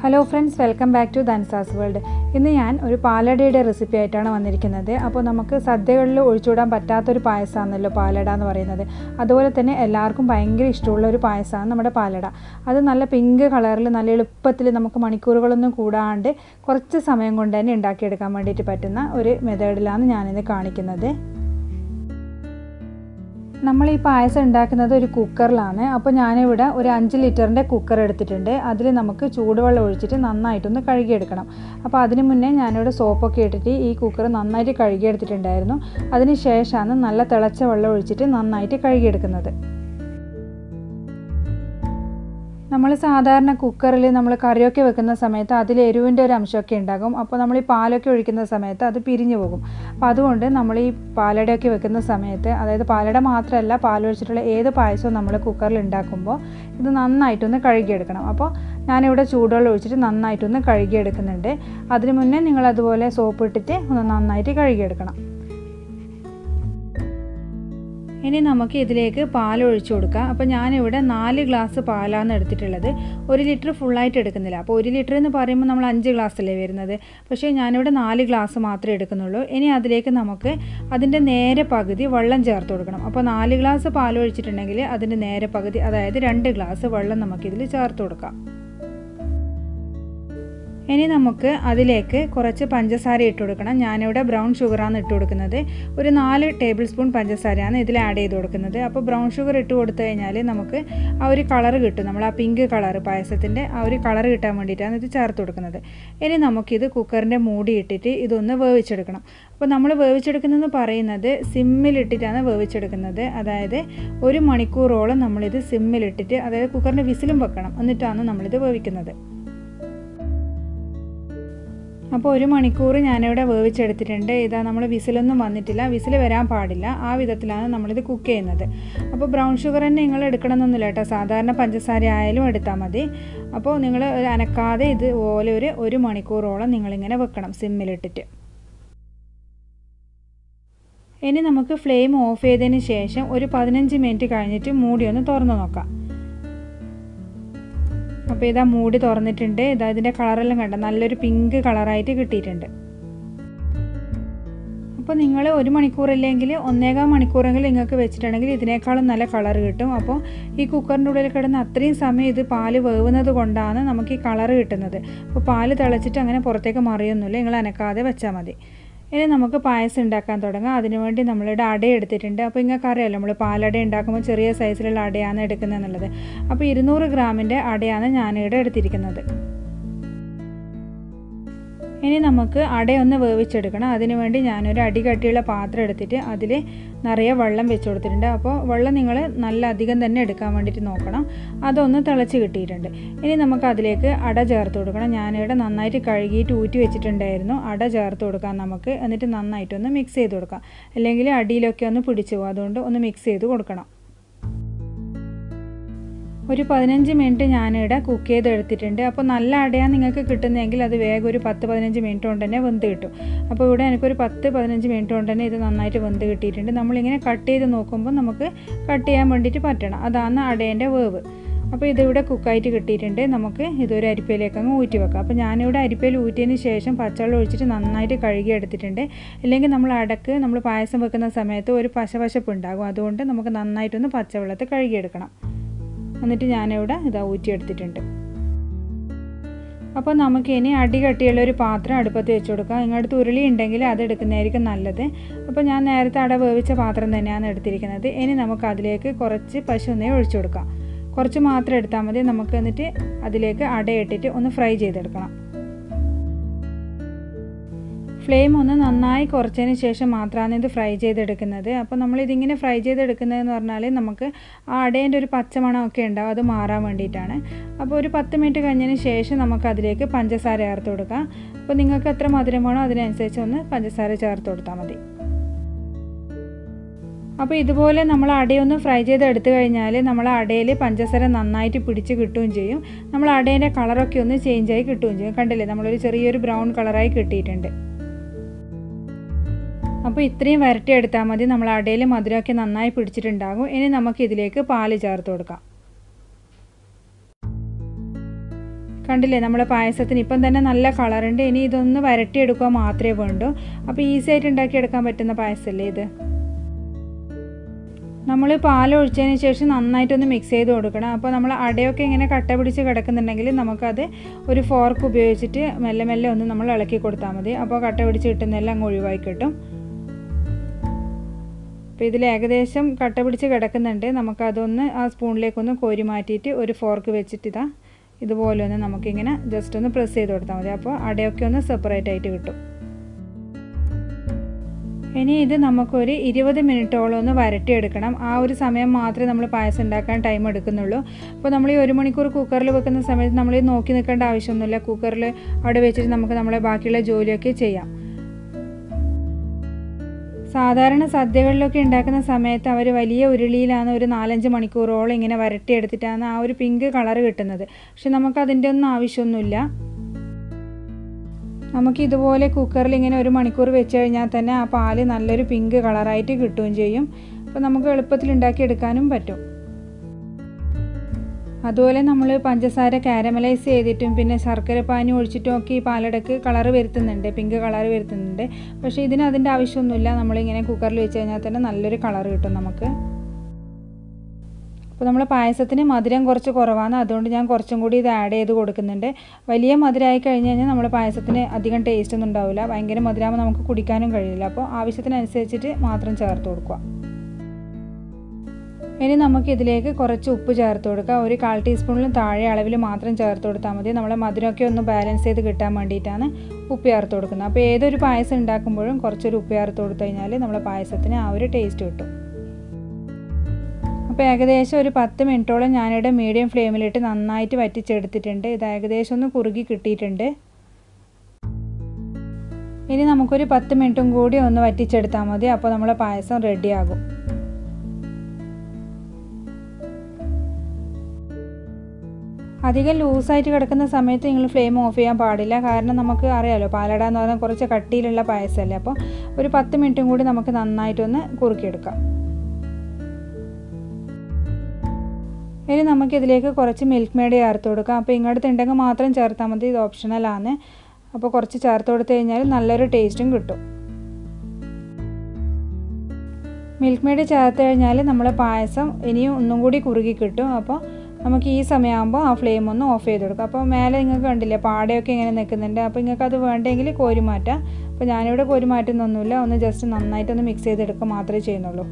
hello friends welcome back to Dhansa's world ഇന്ന് ഞാൻ ഒരു പാലടയുടെ റെസിപ്പി ആയിട്ടാണ് വന്നിരിക്കുന്നത് അപ്പോൾ നമുക്ക് സദ്യകളിൽ ഒഴിച്ചുവിടാൻ പറ്റാത്തൊരു പായസമാണല്ലോ പാലട എന്ന് പറയുന്നത് അതുപോലെ തന്നെ എല്ലാവർക്കും ഭയങ്കര ഇഷ്ടമുള്ള ഒരു പായസമാണ് നമ്മുടെ പാലട അത് നല്ല പിങ്ക് കളറിൽ നല്ല എളുപ്പത്തിൽ നമുക്ക് മണിക്കൂറുകളൊന്നും കൂടാണ്ട് കുറച്ച് സമയം കൊണ്ട് തന്നെ ഉണ്ടാക്കിയെടുക്കാൻ വേണ്ടിയിട്ട് പറ്റുന്ന ഒരു മെത്തേഡിലാണ് ഞാനിന്ന് കാണിക്കുന്നത് നമ്മൾ ഈ പായസം ഉണ്ടാക്കുന്നത് ഒരു കുക്കറിലാണ് അപ്പോൾ ഞാനിവിടെ ഒരു അഞ്ച് ലിറ്ററിൻ്റെ കുക്കർ എടുത്തിട്ടുണ്ട് അതിൽ നമുക്ക് ചൂടുവെള്ളം ഒഴിച്ചിട്ട് നന്നായിട്ടൊന്ന് കഴുകിയെടുക്കണം അപ്പോൾ അതിന് മുന്നേ ഞാനിവിടെ സോപ്പൊക്കെ ഇട്ടിട്ട് ഈ കുക്കർ നന്നായിട്ട് കഴുകിയെടുത്തിട്ടുണ്ടായിരുന്നു അതിന് ശേഷമാണ് നല്ല തിളച്ച വെള്ളം ഒഴിച്ചിട്ട് നന്നായിട്ട് കഴുകിയെടുക്കുന്നത് നമ്മൾ സാധാരണ കുക്കറിൽ നമ്മൾ കറിയൊക്കെ വെക്കുന്ന സമയത്ത് അതിൽ എരിവിൻ്റെ ഒരു അംശമൊക്കെ ഉണ്ടാകും അപ്പോൾ നമ്മൾ ഈ പാലൊക്കെ ഒഴിക്കുന്ന സമയത്ത് അത് പിരിഞ്ഞു പോകും അപ്പോൾ അതുകൊണ്ട് നമ്മൾ ഈ പാലടയൊക്കെ വെക്കുന്ന സമയത്ത് അതായത് പാലട മാത്രമല്ല പാലൊഴിച്ചിട്ടുള്ള ഏത് പായസവും നമ്മൾ കുക്കറിൽ ഉണ്ടാക്കുമ്പോൾ ഇത് നന്നായിട്ടൊന്ന് കഴുകിയെടുക്കണം അപ്പോൾ ഞാനിവിടെ ചൂടുവെള്ളം ഒഴിച്ചിട്ട് നന്നായിട്ടൊന്ന് കഴുകിയെടുക്കുന്നുണ്ട് അതിന് മുന്നേ നിങ്ങൾ അതുപോലെ സോപ്പ് ഇട്ടിട്ട് ഒന്ന് നന്നായിട്ട് കഴുകിയെടുക്കണം ഇനി നമുക്ക് ഇതിലേക്ക് പാൽ ഒഴിച്ചു കൊടുക്കാം അപ്പോൾ ഞാനിവിടെ നാല് ഗ്ലാസ് പാലാണ് എടുത്തിട്ടുള്ളത് ഒരു ലിറ്റർ ഫുള്ളായിട്ട് എടുക്കുന്നില്ല അപ്പോൾ ഒരു ലിറ്റർ എന്ന് പറയുമ്പോൾ നമ്മൾ അഞ്ച് ഗ്ലാസ് അല്ലേ വരുന്നത് പക്ഷേ ഞാനിവിടെ നാല് ഗ്ലാസ് മാത്രമേ എടുക്കുന്നുള്ളൂ ഇനി അതിലേക്ക് നമുക്ക് അതിൻ്റെ നേരെ പകുതി വെള്ളം ചേർത്ത് കൊടുക്കണം അപ്പോൾ നാല് ഗ്ലാസ് പാൽ ഒഴിച്ചിട്ടുണ്ടെങ്കിൽ അതിൻ്റെ നേരെ പകുതി അതായത് രണ്ട് ഗ്ലാസ് വെള്ളം നമുക്കിതിൽ ചേർത്ത് കൊടുക്കാം ഇനി നമുക്ക് അതിലേക്ക് കുറച്ച് പഞ്ചസാര ഇട്ട് കൊടുക്കണം ഞാനിവിടെ ബ്രൗൺ ഷുഗറാണ് ഇട്ട് കൊടുക്കുന്നത് ഒരു നാല് ടേബിൾ സ്പൂൺ പഞ്ചസാരയാണ് ഇതിൽ ആഡ് ചെയ്ത് കൊടുക്കുന്നത് അപ്പോൾ ബ്രൗൺ ഷുഗർ ഇട്ട് കൊടുത്തു കഴിഞ്ഞാൽ നമുക്ക് ആ ഒരു കളർ കിട്ടും നമ്മൾ ആ പിങ്ക് കളർ പായസത്തിൻ്റെ ആ ഒരു കളർ കിട്ടാൻ വേണ്ടിയിട്ടാണ് ഇത് ചേർത്ത് കൊടുക്കുന്നത് ഇനി നമുക്കിത് കുക്കറിൻ്റെ മൂടി ഇട്ടിട്ട് ഇതൊന്ന് വേവിച്ചെടുക്കണം അപ്പോൾ നമ്മൾ വേവിച്ചെടുക്കുന്നതെന്ന് പറയുന്നത് സിമ്മിലിട്ടിട്ടാണ് വേവിച്ചെടുക്കുന്നത് അതായത് ഒരു മണിക്കൂറോളം നമ്മളിത് സിമ്മിലിട്ടിട്ട് അതായത് കുക്കറിൻ്റെ വിസിലും വെക്കണം എന്നിട്ടാണ് നമ്മളിത് വേവിക്കുന്നത് അപ്പോൾ ഒരു മണിക്കൂർ ഞാനിവിടെ വേവിച്ചെടുത്തിട്ടുണ്ട് ഇതാ നമ്മൾ വിസിലൊന്നും വന്നിട്ടില്ല വിസിൽ വരാൻ പാടില്ല ആ വിധത്തിലാണ് നമ്മളിത് കുക്ക് ചെയ്യുന്നത് അപ്പോൾ ബ്രൗൺ ഷുഗർ തന്നെ നിങ്ങൾ എടുക്കണമെന്നൊന്നുമില്ല കേട്ടോ സാധാരണ പഞ്ചസാര ആയാലും എടുത്താൽ മതി അപ്പോൾ നിങ്ങൾ അനക്കാതെ ഇതുപോലെ ഒരു ഒരു മണിക്കൂറോളം നിങ്ങളിങ്ങനെ വെക്കണം സിമ്മിലിട്ടിട്ട് ഇനി നമുക്ക് ഫ്ലെയിം ഓഫ് ചെയ്തതിന് ശേഷം ഒരു പതിനഞ്ച് മിനിറ്റ് കഴിഞ്ഞിട്ട് മൂടി ഒന്ന് തുറന്ന് നോക്കാം അപ്പോൾ ഇതാ മൂടി തുറന്നിട്ടുണ്ട് ഇതാ ഇതിൻ്റെ കളറെല്ലാം കണ്ട നല്ലൊരു പിങ്ക് കളറായിട്ട് കിട്ടിയിട്ടുണ്ട് അപ്പോൾ നിങ്ങൾ ഒരു മണിക്കൂറില്ലെങ്കിൽ ഒന്നേകാൽ മണിക്കൂറെങ്കിലും നിങ്ങൾക്ക് വെച്ചിട്ടുണ്ടെങ്കിൽ ഇതിനേക്കാളും നല്ല കളർ കിട്ടും അപ്പോൾ ഈ കുക്കറിൻ്റെ ഉള്ളിൽ കിടന്ന് അത്രയും സമയം ഇത് പാല് വേവുന്നത് കൊണ്ടാണ് നമുക്ക് ഈ കളർ കിട്ടുന്നത് അപ്പോൾ പാല് തിളച്ചിട്ട് അങ്ങനെ പുറത്തേക്ക് മറിയൊന്നുമില്ല നിങ്ങൾ അനക്കാതെ വെച്ചാൽ മതി ഇനി നമുക്ക് പായസം ഉണ്ടാക്കാൻ തുടങ്ങാം അതിനുവേണ്ടി നമ്മളിവിടെ അട എടുത്തിട്ടുണ്ട് അപ്പോൾ നിങ്ങൾക്ക് അറിയാമല്ലോ നമ്മൾ പാലട ഉണ്ടാക്കുമ്പോൾ ചെറിയ സൈസിലുള്ള അടയാണ് എടുക്കുന്നത് എന്നുള്ളത് അപ്പോൾ ഇരുന്നൂറ് ഗ്രാമിൻ്റെ അടയാണ് ഞാനിവിടെ എടുത്തിരിക്കുന്നത് ഇനി നമുക്ക് അടയൊന്ന് വേവിച്ചെടുക്കണം അതിനുവേണ്ടി ഞാനൊരു അടി കട്ടിയുള്ള പാത്രം എടുത്തിട്ട് അതിൽ നിറയെ വെള്ളം വെച്ച് കൊടുത്തിട്ടുണ്ട് അപ്പോൾ വെള്ളം നിങ്ങൾ നല്ല അധികം തന്നെ എടുക്കാൻ വേണ്ടിയിട്ട് നോക്കണം അതൊന്ന് തിളച്ച് കിട്ടിയിട്ടുണ്ട് ഇനി നമുക്ക് അതിലേക്ക് അട ചേർത്ത് കൊടുക്കണം ഞാനിവിടെ നന്നായിട്ട് കഴുകിയിട്ട് ഊറ്റി വെച്ചിട്ടുണ്ടായിരുന്നു അട ചേർത്ത് കൊടുക്കാം നമുക്ക് എന്നിട്ട് നന്നായിട്ടൊന്ന് മിക്സ് ചെയ്ത് കൊടുക്കാം അല്ലെങ്കിൽ അടിയിലൊക്കെ ഒന്ന് പിടിച്ചു പോകും അതുകൊണ്ട് ഒന്ന് മിക്സ് ചെയ്ത് കൊടുക്കണം ഒരു പതിനഞ്ച് മിനിറ്റ് ഞാനിവിടെ കുക്ക് ചെയ്ത് എടുത്തിട്ടുണ്ട് അപ്പോൾ നല്ല അടയാണ് നിങ്ങൾക്ക് കിട്ടുന്നതെങ്കിൽ അത് വേഗം ഒരു പത്ത് പതിനഞ്ച് മിനിറ്റ് കൊണ്ട് തന്നെ വെന്ത് കിട്ടും അപ്പോൾ ഇവിടെ എനിക്കൊരു പത്ത് പതിനഞ്ച് മിനിറ്റ് കൊണ്ട് തന്നെ ഇത് നന്നായിട്ട് വെന്ത് കിട്ടിയിട്ടുണ്ട് നമ്മളിങ്ങനെ കട്ട് ചെയ്ത് നോക്കുമ്പോൾ നമുക്ക് കട്ട് ചെയ്യാൻ വേണ്ടിയിട്ട് പറ്റണം അതാണ് അടേൻ്റെ വേവ് അപ്പോൾ ഇതിവിടെ കുക്കായിട്ട് കിട്ടിയിട്ടുണ്ട് നമുക്ക് ഇതൊരു അരിപ്പയിലേക്ക് അങ്ങ് ഊറ്റി വെക്കാം അപ്പോൾ ഞാനിവിടെ അരിപ്പയിൽ ഊറ്റിയതിന് ശേഷം പച്ചവെള്ളം ഒഴിച്ചിട്ട് നന്നായിട്ട് കഴുകി എടുത്തിട്ടുണ്ട് ഇല്ലെങ്കിൽ നമ്മൾ അടക്ക് നമ്മൾ പായസം വെക്കുന്ന സമയത്ത് ഒരു പശപശപ്പ് ഉണ്ടാകും അതുകൊണ്ട് നമുക്ക് നന്നായിട്ടൊന്ന് പച്ചവെള്ളത്തിൽ കഴുകിയെടുക്കണം എന്നിട്ട് ഞാനിവിടെ ഇതാ ഊറ്റിയെടുത്തിട്ടുണ്ട് അപ്പോൾ നമുക്ക് ഇനി അടി കട്ടിയുള്ള ഒരു പാത്രം അടുപ്പത്ത് വെച്ച് കൊടുക്കാം നിങ്ങളുടെ ഉരുളി ഉണ്ടെങ്കിൽ അത് എടുക്കുന്നതായിരിക്കും നല്ലത് അപ്പോൾ ഞാൻ നേരത്തെ അട വേവിച്ച പാത്രം തന്നെയാണ് എടുത്തിരിക്കുന്നത് ഇനി നമുക്ക് അതിലേക്ക് കുറച്ച് പശുനെയ്യ് ഒഴിച്ചു കൊടുക്കാം കുറച്ച് മാത്രം എടുത്താൽ മതി നമുക്ക് എന്നിട്ട് അതിലേക്ക് അട ഇട്ടിട്ട് ഒന്ന് ഫ്രൈ ചെയ്തെടുക്കണം ഫ്ലെയിം ഒന്ന് നന്നായി കുറച്ചതിന് ശേഷം മാത്രമാണ് ഇത് ഫ്രൈ ചെയ്തെടുക്കുന്നത് അപ്പോൾ നമ്മളിതിങ്ങനെ ഫ്രൈ ചെയ്തെടുക്കുന്നതെന്ന് പറഞ്ഞാൽ നമുക്ക് ആ അടേൻ്റെ ഒരു പച്ചമണമൊക്കെ ഉണ്ടാവും അത് മാറാൻ വേണ്ടിയിട്ടാണ് അപ്പോൾ ഒരു പത്ത് മിനിറ്റ് കഴിഞ്ഞതിന് ശേഷം നമുക്ക് അതിലേക്ക് പഞ്ചസാര ചേർത്ത് കൊടുക്കാം അപ്പോൾ നിങ്ങൾക്ക് എത്ര മധുരം വേണോ അതിനനുസരിച്ച് ഒന്ന് പഞ്ചസാര ചേർത്ത് കൊടുത്താൽ മതി അപ്പോൾ ഇതുപോലെ നമ്മൾ അടയൊന്ന് ഫ്രൈ ചെയ്ത് എടുത്തു കഴിഞ്ഞാൽ നമ്മൾ അടയിൽ പഞ്ചസാര നന്നായിട്ട് പിടിച്ച് കിട്ടുകയും ചെയ്യും നമ്മൾ അടേൻ്റെ കളറൊക്കെ ഒന്ന് ചേഞ്ചായി കിട്ടുകയും ചെയ്യും കണ്ടില്ലേ നമ്മളൊരു ചെറിയൊരു ബ്രൗൺ കളറായി കിട്ടിയിട്ടുണ്ട് അപ്പോൾ ഇത്രയും വരട്ടി എടുത്താൽ മതി നമ്മൾ അടയിൽ മധുരമൊക്കെ നന്നായി പിടിച്ചിട്ടുണ്ടാകും ഇനി നമുക്ക് ഇതിലേക്ക് പാല് ചേർത്ത് കൊടുക്കാം കണ്ടില്ലേ നമ്മളെ പായസത്തിന് ഇപ്പം തന്നെ നല്ല കളറുണ്ട് ഇനി ഇതൊന്ന് വരട്ടിയെടുക്കുക മാത്രമേ വേണ്ടൂ അപ്പോൾ ഈസി ആയിട്ട് ഉണ്ടാക്കിയെടുക്കാൻ പറ്റുന്ന പായസമല്ലേ ഇത് നമ്മൾ പാൽ ഒഴിച്ചതിന് ശേഷം നന്നായിട്ടൊന്ന് മിക്സ് ചെയ്ത് കൊടുക്കണം അപ്പോൾ നമ്മൾ അടയൊക്കെ ഇങ്ങനെ കട്ട പിടിച്ച് കിടക്കുന്നുണ്ടെങ്കിൽ നമുക്കത് ഒരു ഫോർക്ക് ഉപയോഗിച്ചിട്ട് മെല്ലെ മെല്ലെ ഒന്ന് നമ്മൾ ഇളക്കി കൊടുത്താൽ മതി അപ്പോൾ കട്ട പിടിച്ച് കിട്ടുന്നതെല്ലാം അങ്ങ് ഒഴിവായി കിട്ടും അപ്പോൾ ഇതിൽ ഏകദേശം കട്ട പിടിച്ച് കിടക്കുന്നുണ്ട് നമുക്കതൊന്ന് ആ സ്പൂണിലേക്കൊന്ന് കോരി മാറ്റിയിട്ട് ഒരു ഫോർക്ക് വെച്ചിട്ട് ഇതാ ഇതുപോലെ ഒന്ന് നമുക്കിങ്ങനെ ജസ്റ്റ് ഒന്ന് പ്രസ് ചെയ്ത് കൊടുത്താൽ മതി അപ്പോൾ അടയൊക്കെ ഒന്ന് സെപ്പറേറ്റ് ആയിട്ട് കിട്ടും ഇനി ഇത് നമുക്കൊരു ഇരുപത് മിനിറ്റോളം ഒന്ന് വരട്ടിയെടുക്കണം ആ ഒരു സമയം മാത്രമേ നമ്മൾ പായസം ഉണ്ടാക്കാൻ ടൈം എടുക്കുന്നുള്ളൂ അപ്പോൾ നമ്മൾ ഈ ഒരു മണിക്കൂർ കുക്കറിൽ വെക്കുന്ന സമയത്ത് നമ്മൾ നോക്കി നിൽക്കേണ്ട ആവശ്യമൊന്നുമില്ല കുക്കറിൽ അവിടെ വെച്ചിട്ട് നമുക്ക് നമ്മളെ ബാക്കിയുള്ള ജോലിയൊക്കെ ചെയ്യാം സാധാരണ സദ്യകളിലൊക്കെ ഉണ്ടാക്കുന്ന സമയത്ത് അവർ വലിയ ഉരുളിയിലാണ് ഒരു നാലഞ്ച് മണിക്കൂറോളം ഇങ്ങനെ വരട്ടിയെടുത്തിട്ടാണ് ആ ഒരു പിങ്ക് കളർ കിട്ടുന്നത് പക്ഷെ നമുക്ക് അതിൻ്റെ ഒന്നും ആവശ്യമൊന്നുമില്ല നമുക്ക് ഇതുപോലെ കുക്കറിൽ ഇങ്ങനെ ഒരു മണിക്കൂർ വെച്ച് കഴിഞ്ഞാൽ തന്നെ ആ പാല് നല്ലൊരു പിങ്ക് കളറായിട്ട് കിട്ടുകയും ചെയ്യും അപ്പോൾ നമുക്ക് എളുപ്പത്തിൽ ഉണ്ടാക്കിയെടുക്കാനും പറ്റും അതുപോലെ നമ്മൾ പഞ്ചസാര കാരമലൈസ് ചെയ്തിട്ടും പിന്നെ ശർക്കര പാനി ഒഴിച്ചിട്ടും ഒക്കെ ഈ പാലടക്ക് കളർ വരുത്തുന്നുണ്ട് പിങ്ക് കളർ വരുത്തുന്നുണ്ട് പക്ഷേ ഇതിന് അതിൻ്റെ ആവശ്യമൊന്നുമില്ല നമ്മളിങ്ങനെ കുക്കറിൽ വെച്ച് കഴിഞ്ഞാൽ തന്നെ നല്ലൊരു കളർ കിട്ടും നമുക്ക് അപ്പോൾ നമ്മൾ പായസത്തിന് മധുരം കുറച്ച് കുറവാണ് അതുകൊണ്ട് ഞാൻ കുറച്ചും കൂടി ഇത് ആഡ് ചെയ്ത് കൊടുക്കുന്നുണ്ട് വലിയ മധുരമായി കഴിഞ്ഞ് കഴിഞ്ഞാൽ നമ്മൾ പായസത്തിന് അധികം ടേസ്റ്റ് ഒന്നും ഉണ്ടാവില്ല ഭയങ്കര മധുരമാകുമ്പോൾ നമുക്ക് കുടിക്കാനും കഴിയില്ല അപ്പോൾ ആവശ്യത്തിനനുസരിച്ചിട്ട് മാത്രം ചേർത്ത് കൊടുക്കുക ഇനി നമുക്ക് ഇതിലേക്ക് കുറച്ച് ഉപ്പ് ചേർത്ത് കൊടുക്കുക ഒരു കാൽ ടീസ്പൂണിലും താഴെ അളവിൽ മാത്രം ചേർത്ത് കൊടുത്താൽ മതി നമ്മളെ മധുരമൊക്കെ ഒന്ന് ബാലൻസ് ചെയ്ത് കിട്ടാൻ വേണ്ടിയിട്ടാണ് ഉപ്പ് ചേർത്ത് കൊടുക്കുന്നത് അപ്പോൾ ഏതൊരു പായസം ഉണ്ടാക്കുമ്പോഴും കുറച്ചൊരു ഉപ്പ് ചേർത്ത് കൊടുത്തു കഴിഞ്ഞാൽ നമ്മളെ പായസത്തിന് ആ ഒരു ടേസ്റ്റ് കിട്ടും അപ്പോൾ ഏകദേശം ഒരു പത്ത് മിനിറ്റോളം ഞാനിവിടെ മീഡിയം ഫ്ലെയിമിലിട്ട് നന്നായിട്ട് വറ്റിച്ചെടുത്തിട്ടുണ്ട് ഇത് ഏകദേശം ഒന്ന് കുറുകി കിട്ടിയിട്ടുണ്ട് ഇനി നമുക്കൊരു പത്ത് മിനിറ്റും കൂടി ഒന്ന് വറ്റിച്ചെടുത്താൽ മതി അപ്പോൾ നമ്മളെ പായസം റെഡിയാകും അധികം ലൂസായിട്ട് കിടക്കുന്ന സമയത്ത് നിങ്ങൾ ഫ്ലെയിം ഓഫ് ചെയ്യാൻ പാടില്ല കാരണം നമുക്ക് അറിയാലോ പാലട എന്ന് പറഞ്ഞാൽ കുറച്ച് കട്ടിയിലുള്ള പായസമല്ലേ അപ്പോൾ ഒരു പത്ത് മിനിറ്റും കൂടി നമുക്ക് നന്നായിട്ടൊന്ന് കുറുക്കിയെടുക്കാം ഇനി നമുക്കിതിലേക്ക് കുറച്ച് മിൽക്ക് മെയ്ഡ് ചേർത്ത് കൊടുക്കാം അപ്പോൾ ഇങ്ങോട്ട് ഉണ്ടെങ്കിൽ മാത്രം ചേർത്താൽ മതി ഇത് ഓപ്ഷണലാണ് അപ്പോൾ കുറച്ച് ചേർത്ത് കൊടുത്തു കഴിഞ്ഞാൽ നല്ലൊരു ടേസ്റ്റും കിട്ടും മിൽക്ക് മെയ്ഡ് ചേർത്ത് കഴിഞ്ഞാൽ നമ്മൾ പായസം ഇനിയും ഒന്നും കൂടി കുറുകി കിട്ടും അപ്പോൾ നമുക്ക് ഈ സമയമാകുമ്പോൾ ആ ഫ്ലെയിം ഒന്ന് ഓഫ് ചെയ്ത് കൊടുക്കാം അപ്പോൾ മേലെ നിങ്ങൾക്ക് കണ്ടില്ലേ പാടയൊക്കെ ഇങ്ങനെ നിൽക്കുന്നുണ്ട് അപ്പോൾ നിങ്ങൾക്ക് അത് വേണ്ടെങ്കിൽ കോരി മാറ്റാം അപ്പോൾ ഞാനിവിടെ കോരി മാറ്റുന്നൊന്നുമില്ല ഒന്ന് ജസ്റ്റ് നന്നായിട്ടൊന്ന് മിക്സ് ചെയ്തെടുക്കുക മാത്രമേ ചെയ്യുന്നുള്ളൂ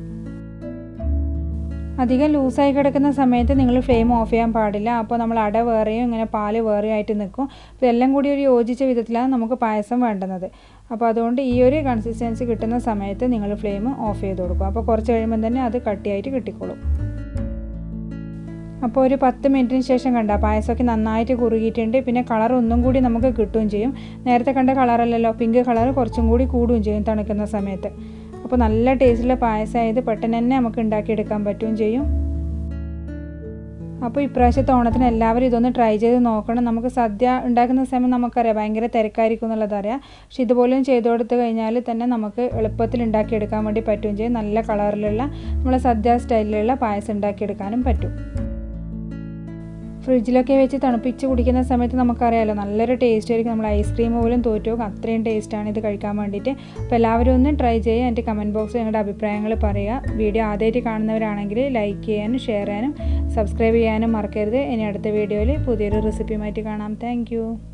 അധികം ലൂസായി കിടക്കുന്ന സമയത്ത് നിങ്ങൾ ഫ്ലെയിം ഓഫ് ചെയ്യാൻ പാടില്ല അപ്പോൾ നമ്മൾ അട വേറെയും ഇങ്ങനെ പാല് വേറെയും ആയിട്ട് നിൽക്കും അപ്പോൾ എല്ലാം കൂടി ഒരു യോജിച്ച വിധത്തിലാണ് നമുക്ക് പായസം വേണ്ടുന്നത് അപ്പോൾ അതുകൊണ്ട് ഈ ഒരു കൺസിസ്റ്റൻസി കിട്ടുന്ന സമയത്ത് നിങ്ങൾ ഫ്ലെയിം ഓഫ് ചെയ്ത് കൊടുക്കും അപ്പോൾ കുറച്ച് കഴിയുമ്പോൾ തന്നെ അത് കട്ടിയായിട്ട് കിട്ടിക്കോളും അപ്പോൾ ഒരു പത്ത് മിനിറ്റിന് ശേഷം കണ്ട പായസമൊക്കെ നന്നായിട്ട് കുറുകിയിട്ടുണ്ട് പിന്നെ കളർ ഒന്നും കൂടി നമുക്ക് കിട്ടുകയും ചെയ്യും നേരത്തെ കണ്ട കളറല്ലല്ലോ പിങ്ക് കളർ കുറച്ചും കൂടി കൂടുകയും ചെയ്യും തണുക്കുന്ന സമയത്ത് അപ്പോൾ നല്ല ടേസ്റ്റുള്ള പായസമായത് പെട്ടെന്ന് തന്നെ നമുക്ക് ഉണ്ടാക്കിയെടുക്കാൻ പറ്റുകയും ചെയ്യും അപ്പോൾ ഇപ്രാവശ്യത്തെ ഓണത്തിന് എല്ലാവരും ഇതൊന്ന് ട്രൈ ചെയ്ത് നോക്കണം നമുക്ക് സദ്യ ഉണ്ടാക്കുന്ന സമയം നമുക്കറിയാം ഭയങ്കര തിരക്കായിരിക്കും എന്നുള്ളത് അറിയാം പക്ഷെ ഇതുപോലും ചെയ്ത് കൊടുത്തു കഴിഞ്ഞാൽ തന്നെ നമുക്ക് എളുപ്പത്തിൽ ഉണ്ടാക്കിയെടുക്കാൻ വേണ്ടി പറ്റുകയും ചെയ്യും നല്ല കളറിലുള്ള നമ്മളെ സദ്യ സ്റ്റൈലിലുള്ള പായസം ഉണ്ടാക്കിയെടുക്കാനും പറ്റും ഫ്രിഡ്ജിലൊക്കെ വെച്ച് തണുപ്പിച്ച് കുടിക്കുന്ന സമയത്ത് നമുക്കറിയാമല്ലോ നല്ലൊരു ടേസ്റ്റ് ആയിരിക്കും നമ്മൾ ഐസ്ക്രീം പോലും തോറ്റു പോകും അത്രയും ടേസ്റ്റാണ് ഇത് കഴിക്കാൻ വേണ്ടിയിട്ട് അപ്പോൾ എല്ലാവരും ഒന്ന് ട്രൈ ചെയ്യുക എൻ്റെ കമൻറ്റ് ബോക്സിൽ നിങ്ങളുടെ അഭിപ്രായങ്ങൾ പറയുക വീഡിയോ ആദ്യമായിട്ട് കാണുന്നവരാണെങ്കിൽ ലൈക്ക് ചെയ്യാനും ഷെയർ ചെയ്യാനും സബ്സ്ക്രൈബ് ചെയ്യാനും മറക്കരുത് ഇനി അടുത്ത വീഡിയോയിൽ പുതിയൊരു റെസിപ്പിയുമായിട്ട് കാണാം താങ്ക്